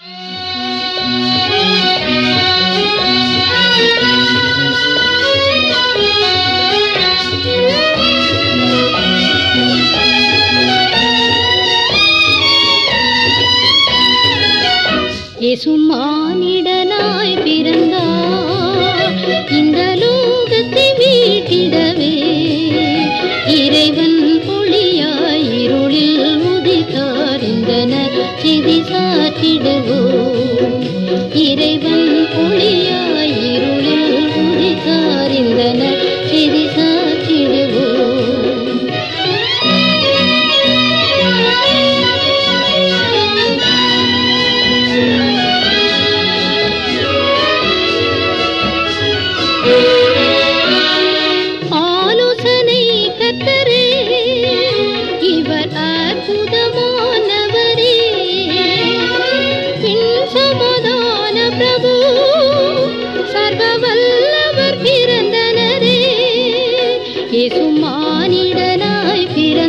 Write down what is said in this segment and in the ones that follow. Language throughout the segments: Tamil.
இயேசுமானிடனாய் பிறந்தார் இந்த லோகத்தை மீட்டிடவே இறைவன் ஒளியாய் இருளில் உதித்தார் இந்த நற்செய்தி சாற்றிடுவோம் இறைவன் ஒளியாய் இருளில் உதித்தார் இந்த நற்செய்தி சாற்றிடுவோம் ஆலோசனை கத்தரே இவர் அற்புதமானவரே பின் சமாதான பிரபு சர்வ வல்லவர் பிறந்தனரே இயேசு மானிடனாய்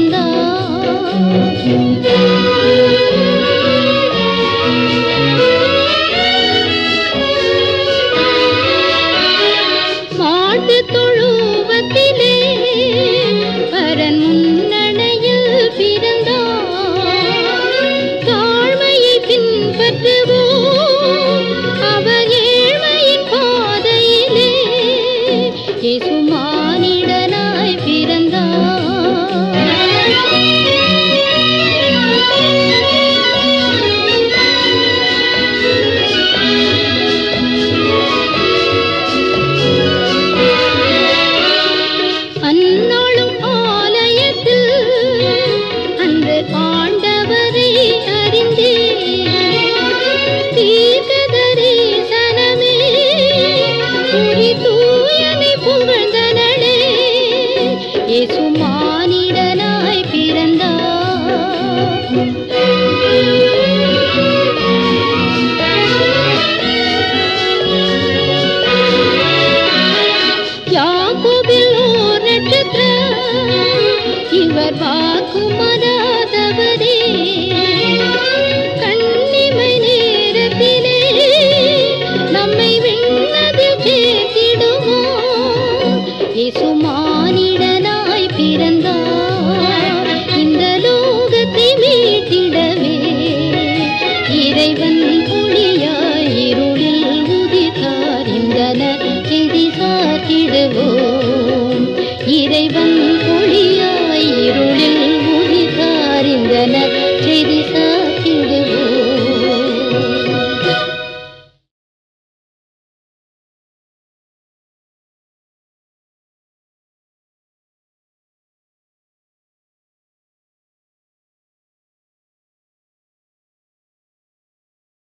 பிறந்தார் மாட்டு தொழுவத்திலே பரன் முன்னணையில் பிறந்தார் தாழ்மையை பின்பற்றுவோம் அவர் ஏழ்மையின் பாதையிலே இயேசு மானிடனாய் அந்நாளும் ஆலயத்தில் அன்று ஆண்டவரை அறிந்தே தீர்க்கதரிசனமே குறி தூயனை புகழ்ந்தனடே இயேசு மானிடனாய் பிறந்தார் யாக்கோபில் ஓர் நட்சத்திரம் இவர் வாக்குமாய்